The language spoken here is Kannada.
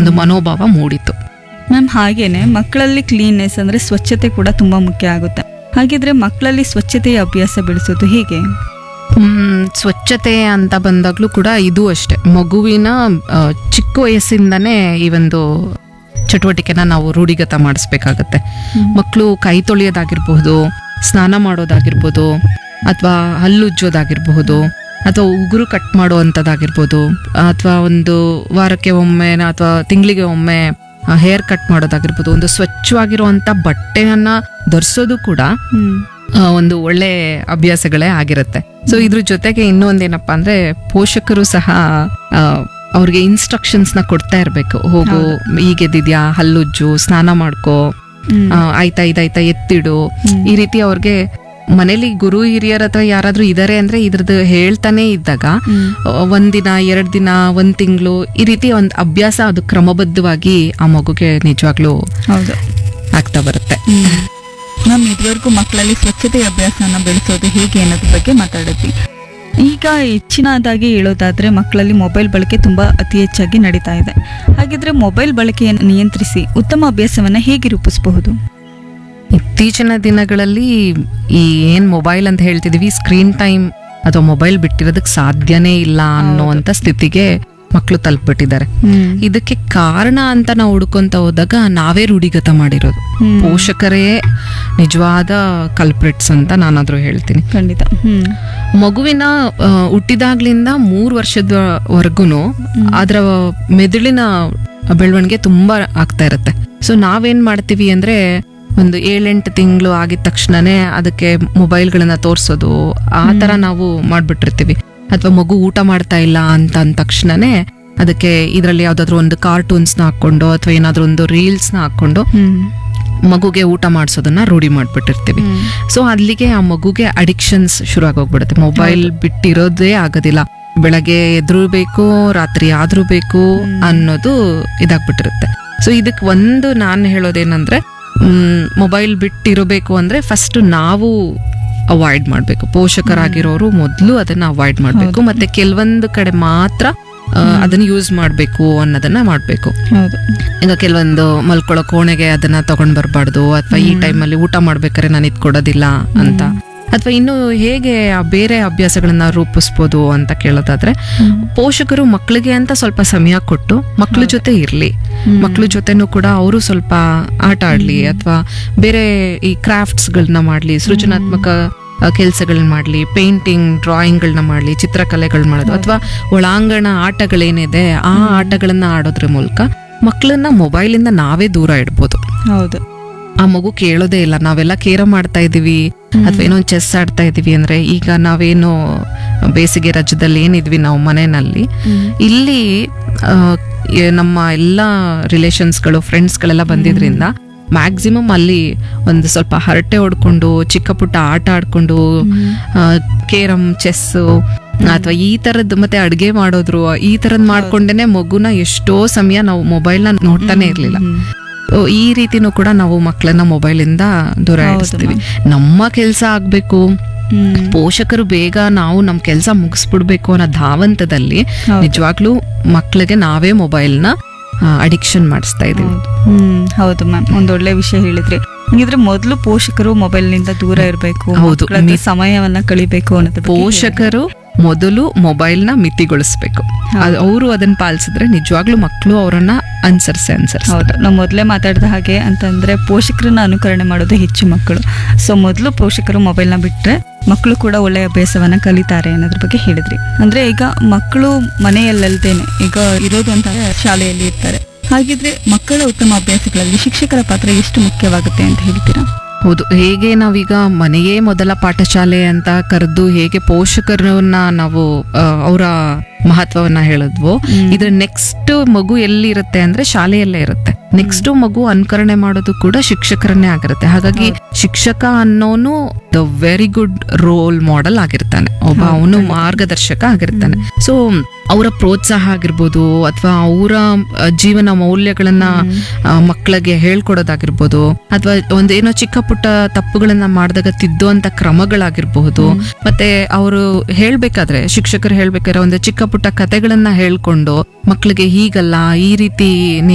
ಒಂದು ಮನೋಭಾವ ಮೂಡಿತು ಮ್ಯಾಮ್ ಹಾಗೇನೆ ಮಕ್ಕಳಲ್ಲಿ ಕ್ಲೀನ್ನೆಸ್ ಅಂದ್ರೆ ಸ್ವಚ್ಛತೆ ಕೂಡ ತುಂಬಾ ಮುಖ್ಯ ಆಗುತ್ತೆ ಹಾಗಿದ್ರೆ ಮಕ್ಕಳಲ್ಲಿ ಸ್ವಚ್ಛತೆಯ ಅಭ್ಯಾಸ ಬೆಳೆಸೋದು ಹೇಗೆ ಹ್ಮ್, ಸ್ವಚ್ಛತೆ ಅಂತ ಬಂದಾಗ್ಲೂ ಕೂಡ ಇದು ಅಷ್ಟೇ ಮಗುವಿನ ಆ, ಚಿಕ್ಕ ವಯಸ್ಸಿಂದನೇ ಈ ಒಂದು ಚಟುವಟಿಕೆನ ನಾವು ರೂಢಿಗತ ಮಾಡಿಸ್ಬೇಕಾಗತ್ತೆ ಮಕ್ಕಳು ಕೈ ತೊಳೆಯೋದಾಗಿರ್ಬಹುದು ಸ್ನಾನ ಮಾಡೋದಾಗಿರ್ಬೋದು ಅಥವಾ ಹಲ್ಲುಜ್ಜೋದಾಗಿರ್ಬಹುದು ಅಥವಾ ಉಗುರು ಕಟ್ ಮಾಡುವಂಥದ್ದಾಗಿರ್ಬೋದು ಅಥವಾ ಒಂದು ವಾರಕ್ಕೆ ಒಮ್ಮೆ ಅಥವಾ ತಿಂಗಳಿಗೆ ಒಮ್ಮೆ ಹೇರ್ ಕಟ್ ಮಾಡೋದಾಗಿರ್ಬೋದು ಒಂದು ಸ್ವಚ್ಛವಾಗಿರುವಂತ ಬಟ್ಟೆಯನ್ನ ಧರಿಸೋದು ಕೂಡ ಹ್ಮ್ ಆ, ಒಂದು ಒಳ್ಳೆ ಅಭ್ಯಾಸಗಳೇ ಆಗಿರುತ್ತೆ ಸೊ ಇದ್ರ ಜೊತೆಗೆ ಇನ್ನೊಂದೇನಪ್ಪಾ ಅಂದ್ರೆ ಪೋಷಕರು ಸಹ ಆ, ಅವ್ರಿಗೆ ಇನ್ಸ್ಟ್ರಕ್ಷನ್ಸ್ ನ ಕೊಡ್ತಾ ಇರ್ಬೇಕು ಹೋಗು ಈಗೆದಿದ್ಯಾ ಹಲ್ಲುಜ್ಜು ಸ್ನಾನ ಮಾಡ್ಕೋ ಹ್ಮ್. ಆ, ಆಯ್ತಾ ಇದಾಯ್ತಾ ಎತ್ತಿಡು ಈ ರೀತಿ ಅವ್ರಿಗೆ ಮನೇಲಿ ಗುರು ಹಿರಿಯರ ಹತ್ರ ಯಾರಾದ್ರೂ ಇದಾರೆ ಅಂದ್ರೆ ಇದ್ರದ್ದು ಹೇಳ್ತಾನೆ ಇದ್ದಾಗ ಹ್ಮ್. ಆ, ಒಂದಿನ ಎರಡ್ ದಿನ ಒಂದ್ ತಿಂಗಳು ಈ ರೀತಿ ಒಂದ್ ಅಭ್ಯಾಸ ಅದು ಕ್ರಮಬದ್ಧವಾಗಿ ಆ ಮಗುಗೆ ನಿಜವಾಗ್ಲೂ ಹೌದು ಆಗ್ತಾ ಬರುತ್ತೆ ಮ್ಯಾಮ್ ಇದುವರೆಗೂ ಮಕ್ಕಳಲ್ಲಿ ಸ್ವಚ್ಛತೆಯ ಅಭ್ಯಾಸನ ಬೆಳೆಸೋದು ಹೇಗೆ ಅನ್ನೋದ್ರ ಬಗ್ಗೆ ಮಾತಾಡಿದ್ವಿ ಈಗ ಹೆಚ್ಚಿನದಾಗಿ ಹೇಳೋದಾದ್ರೆ ಮಕ್ಕಳಲ್ಲಿ ಮೊಬೈಲ್ ಬಳಕೆ ತುಂಬಾ ಅತಿ ಹೆಚ್ಚಾಗಿ ನಡೀತಾ ಇದೆ ಹಾಗಿದ್ರೆ ಮೊಬೈಲ್ ಬಳಕೆಯನ್ನು ನಿಯಂತ್ರಿಸಿ ಉತ್ತಮ ಅಭ್ಯಾಸವನ್ನ ಹೇಗೆ ರೂಪಿಸಬಹುದು ಇತ್ತೀಚಿನ ದಿನಗಳಲ್ಲಿ ಈ ಏನ್ ಮೊಬೈಲ್ ಅಂತ ಹೇಳ್ತಿದೀವಿ ಸ್ಕ್ರೀನ್ ಟೈಮ್ ಅಥವಾ ಮೊಬೈಲ್ ಬಿಟ್ಟಿರೋದಕ್ಕೆ ಸಾಧ್ಯನೇ ಇಲ್ಲ ಅನ್ನುವಂತ ಸ್ಥಿತಿಗೆ ಮಕ್ಕಳು ತಲುಪಿಬಿಟ್ಟಿದ್ದಾರೆ ಇದಕ್ಕೆ ಕಾರಣ ಅಂತ ನಾವು ಹುಡ್ಕೊಂತ ಹೋದಾಗ ನಾವೇ ರೂಢಿಗತ ಮಾಡಿರೋದು ಹ್ಮ್. ಪೋಷಕರೇ ನಿಜವಾದ ಕಲ್ಪ್ರಿಟ್ಸ್ ಅಂತ ನಾನಾದ್ರೂ ಹೇಳ್ತೀನಿ ಖಂಡಿತ ಹ್ಮ್ ಮಗುವಿನ ಆ, ಹುಟ್ಟಿದಾಗ್ಲಿಂದ ಮೂರು ವರ್ಷದವರೆಗೂ ಅದರ ಮೆದುಳಿನ ಬೆಳವಣಿಗೆ ತುಂಬಾ ಆಗ್ತಾ ಇರುತ್ತೆ ಸೊ ನಾವೇನ್ ಮಾಡ್ತೀವಿ ಅಂದ್ರೆ ಒಂದು ಏಳೆಂಟು ತಿಂಗಳು ಆಗಿದ ತಕ್ಷಣನೇ ಅದಕ್ಕೆ ಮೊಬೈಲ್ಗಳನ್ನ ತೋರಿಸೋದು ಆ ತರ ನಾವು ಮಾಡ್ಬಿಟ್ಟಿರ್ತೀವಿ ಅಥವಾ ಮಗು ಊಟ ಮಾಡ್ತಾ ಇಲ್ಲ ಅಂತ ಅಂದ ತಕ್ಷಣನೇ ಅದಕ್ಕೆ ಇದರಲ್ಲಿ ಯಾವ್ದಾದ್ರು ಒಂದು ಕಾರ್ಟೂನ್ಸ್ನ ಹಾಕೊಂಡು ಅಥವಾ ಏನಾದ್ರೂ ಒಂದು ರೀಲ್ಸ್ನ ಹಾಕೊಂಡು ಹ್ಮ್ ಮಗುಗೆ ಊಟ ಮಾಡಿಸೋದನ್ನ ರೂಢಿ ಮಾಡ್ಬಿಟ್ಟಿರ್ತೀವಿ ಹ್ಮ್. ಸೊ ಅಲ್ಲಿಗೆ ಆ ಮಗುಗೆ ಅಡಿಕ್ಷನ್ಸ್ ಶುರು ಆಗೋಗ್ಬಿಡುತ್ತೆ ಮೊಬೈಲ್ ಬಿಟ್ಟಿರೋದೇ ಆಗೋದಿಲ್ಲ ಬೆಳಗ್ಗೆ ಎದ್ರು ಬೇಕು ರಾತ್ರಿ ಆದ್ರೂ ಬೇಕು ಅನ್ನೋದು ಇದಾಗ್ಬಿಟ್ಟಿರುತ್ತೆ ಸೊ ಇದಕ್ಕೆ ಒಂದು ನಾನು ಹೇಳೋದೇನಂದ್ರೆ ಮೊಬೈಲ್ ಬಿಟ್ಟಿರಬೇಕು ಅಂದ್ರೆ ಫಸ್ಟ್ ನಾವು ಅವಾಯ್ಡ್ ಮಾಡ್ಬೇಕು ಪೋಷಕರಾಗಿರೋರು ಮೊದಲು ಅದನ್ನ ಅವಾಯ್ಡ್ ಮಾಡ್ಬೇಕು ಮತ್ತೆ ಕೆಲವೊಂದು ಕಡೆ ಮಾತ್ರ ಆ, ಅದನ್ನ ಯೂಸ್ ಮಾಡ್ಬೇಕು ಅನ್ನೋದನ್ನ ಮಾಡ್ಬೇಕು ಹೌದು ಈಗ ಕೆಲವೊಂದು ಮಲ್ಕೊಳ್ಳೋ ಕೋಣೆಗೆ ಅದನ್ನ ತಗೊಂಡ್ ಬರಬಾರ್ದು ಅಥವಾ ಈ ಟೈಮಲ್ಲಿ ಊಟ ಮಾಡ್ಬೇಕಾದ್ರೆ ನಾನು ಇದ್ ಕೊಡೋದಿಲ್ಲ ಅಂತ ಅಥವಾ ಇನ್ನು ಹೇಗೆ ಆ ಬೇರೆ ಅಭ್ಯಾಸಗಳನ್ನ ರೂಪಿಸ್ಬೋದು ಅಂತ ಕೇಳೋದಾದ್ರೆ ಪೋಷಕರು ಮಕ್ಕಳಿಗೆ ಅಂತ ಸ್ವಲ್ಪ ಸಮಯ ಕೊಟ್ಟು ಮಕ್ಕಳ ಜೊತೆ ಇರ್ಲಿ ಮಕ್ಕಳ ಜೊತೆನೂ ಕೂಡ ಅವರು ಸ್ವಲ್ಪ ಆಟ ಆಡ್ಲಿ ಅಥವಾ ಬೇರೆ ಈ ಕ್ರಾಫ್ಟ್ಸ್ ಗಳನ್ನ ಮಾಡ್ಲಿ ಸೃಜನಾತ್ಮಕ ಕೆಲಸಗಳನ್ನ ಮಾಡ್ಲಿ ಪೇಂಟಿಂಗ್ ಡ್ರಾಯಿಂಗ್ಗಳನ್ನ ಮಾಡ್ಲಿ ಚಿತ್ರಕಲೆಗಳನ್ನ ಮಾಡೋದು ಅಥವಾ ಒಳಾಂಗಣ ಆಟಗಳೇನಿದೆ ಆ ಆಟಗಳನ್ನ ಆಡೋದ್ರ ಮೂಲಕ ಮಕ್ಕಳನ್ನ ಮೊಬೈಲಿಂದ ನಾವೇ ದೂರ ಇಡ್ಬೋದು ಹೌದು ಆ ಮಗು ಕೇಳೋದೇ ಇಲ್ಲ ನಾವೆಲ್ಲ ಕೇರ ಮಾಡ್ತಾ ಇದೀವಿ ಅಥವಾ ಏನೋ ಚೆಸ್ ಆಡ್ತಾ ಇದೀವಿ ಅಂದ್ರೆ ಈಗ ನಾವೇನು ಬೇಸಿಗೆ ರಜದಲ್ಲಿ ಏನಿದ್ವಿ ನಾವು ಮನೆಯಲ್ಲಿ ಇಲ್ಲಿ ಆ, ಎ- ನಮ್ಮ ಎಲ್ಲ ರಿಲೇಷನ್ಸ್ಗಳು ಫ್ರೆಂಡ್ಸ್ಗಳೆಲ್ಲ ಬಂದಿದ್ರಿಂದ ಮ್ಯಾಕ್ಸಿಮಮ್ ಅಲ್ಲಿ ಒಂದು ಸ್ವಲ್ಪ ಹರಟೆ ಹೊಡ್ಕೊಂಡು ಚಿಕ್ಕ ಪುಟ್ಟ ಆಟ ಆಡ್ಕೊಂಡು ಕೇರಂ ಚೆಸ್ ಅಥವಾ ಈ ತರದ್ ಮತ್ತೆ ಅಡ್ಗೆ ಮಾಡೋದ್ರು ಈ ತರದ್ ಮಾಡ್ಕೊಂಡೇನೆ ಮಗುನ ಎಷ್ಟೋ ಸಮಯ ನಾವು ಮೊಬೈಲ್ನ ನೋಡ್ತಾನೆ ಇರ್ಲಿಲ್ಲ ಓ, ಈ ರೀತಿನೂ ಕೂಡ ನಾವು ಮಕ್ಕಳನ್ನ ಮೊಬೈಲ್ ಇಂದ ದೂರ ಹೌದು ಇಡಿಸ್ತೀವಿ ನಮ್ಮ ಕೆಲಸ ಆಗ್ಬೇಕು ಹ್ಮ್ ಪೋಷಕರು ಬೇಗ ನಾವು ನಮ್ ಕೆಲಸ ಮುಗಿಸ್ಬಿಡ್ಬೇಕು ಅನ್ನೋ ಧಾವಂತದಲ್ಲಿ ಹೌದು. ನಿಜವಾಗ್ಲೂ ಮಕ್ಕಳಿಗೆ ನಾವೇ ಮೊಬೈಲ್ನ ಅಡಿಕ್ಷನ್ ಮಾಡಿಸ್ತಾ ಇದೀವಿ ಹೌದು. ಹ್ಮ್ ಹೌದು ಮ್ಯಾಮ್ ಒಂದೊಳ್ಳೆ ವಿಷಯ ಹೇಳಿದ್ರಿ ಹಂಗಿದ್ರೆ ಮೊದಲು ಪೋಷಕರು ಮೊಬೈಲ್ ನಿಂದ ದೂರ ಇರಬೇಕು ಹೌದು. ಮಕ್ಕಳ ಸಮಯವನ್ನ ಕಳಿಬೇಕು ಅನ್ನೋದ್ರ ಬಗ್ಗೆ ಪೋಷಕರು ಮೊದಲು ಮೊಬೈಲ್ನ ಮಿತಿಗೊಳಿಸ್ಬೇಕು ಅವರು ಅದನ್ನ ಪಾಲಿಸಿದ್ರೆ ನಿಜವಾಗ್ಲೂ ಮಕ್ಕಳು ಅವರನ್ನ ಅನ್ಸರ್ಸೆ ಅನ್ಸರ್ಸ ಹೌದು ನಾವು ಮೊದಲೇ ಮಾತಾಡಿದ ಹಾಗೆ ಅಂತಂದ್ರೆ ಪೋಷಕರನ್ನ ಅನುಕರಣೆ ಮಾಡೋದು ಹೆಚ್ಚು ಮಕ್ಕಳು ಸೊ ಮೊದಲು ಪೋಷಕರು ಮೊಬೈಲ್ನ ಬಿಟ್ರೆ ಮಕ್ಕಳು ಕೂಡ ಒಳ್ಳೆ ಅಭ್ಯಾಸವನ್ನ ಕಲಿತಾರೆ ಅನ್ನೋದ್ರ ಬಗ್ಗೆ ಹೇಳಿದ್ರಿ ಅಂದ್ರೆ ಈಗ ಮಕ್ಕಳು ಮನೆಯಲ್ಲಲ್ದೇನೆ ಈಗ ಇರೋದು ಅಂತ ಶಾಲೆಯಲ್ಲಿ ಇರ್ತಾರೆ ಹಾಗಿದ್ರೆ ಮಕ್ಕಳ ಉತ್ತಮ ಅಭ್ಯಾಸಗಳಲ್ಲಿ ಶಿಕ್ಷಕರ ಪಾತ್ರ ಎಷ್ಟು ಮುಖ್ಯವಾಗುತ್ತೆ ಅಂತ ಹೇಳ್ತೀರಾ ಹೌದು ಹೇಗೆ ನಾವೀಗ ಮನೆಯೇ ಮೊದಲ ಪಾಠಶಾಲೆ ಅಂತ ಕರೆದು ಹೇಗೆ ಪೋಷಕರನ್ನ ನಾವು ಅವರ ಮಹತ್ವವನ್ನ ಹೇಳಿದ್ವು ಇದ್ರ ನೆಕ್ಸ್ಟ್ ಮಗು ಎಲ್ಲಿ ಇರುತ್ತೆ ಅಂದ್ರೆ ಶಾಲೆಯಲ್ಲೇ ಇರುತ್ತೆ ನೆಕ್ಸ್ಟ್ ಮಗು ಅನುಕರಣೆ ಮಾಡೋದು ಕೂಡ ಶಿಕ್ಷಕರನ್ನೇ ಆಗಿರುತ್ತೆ ಹಾಗಾಗಿ ಶಿಕ್ಷಕ ಅನ್ನೋನು the very good role model ಆಗಿರ್ತಾನೆ ಒಬ್ಬ ಅವನು ಮಾರ್ಗದರ್ಶಕ ಆಗಿರ್ತಾನೆ ಸೊ ಅವರ ಪ್ರೋತ್ಸಾಹ ಆಗಿರ್ಬೋದು ಅಥವಾ ಅವರ ಜೀವನ ಮೌಲ್ಯಗಳನ್ನ ಆ, ಮಕ್ಕಳಿಗೆ ಹೇಳ್ಕೊಡೋದಾಗಿರ್ಬೋದು ಅಥವಾ ಒಂದೇನೋ ಚಿಕ್ಕ ಪುಟ್ಟ ತಪ್ಪುಗಳನ್ನ ಮಾಡಿದಾಗ ತಿದ್ದುವಂತ ಕ್ರಮಗಳಾಗಿರಬಹುದು ಮತ್ತೆ ಅವರು ಹೇಳ್ಬೇಕಾದ್ರೆ ಶಿಕ್ಷಕರು ಹೇಳ್ಬೇಕಾದ್ರೆ ಒಂದು ಚಿಕ್ಕ ಪುಟ್ಟ ಕತೆಗಳನ್ನ ಹೇಳ್ಕೊಂಡು ಮಕ್ಕಳಿಗೆ ಹೀಗಲ್ಲ ಈ ರೀತಿ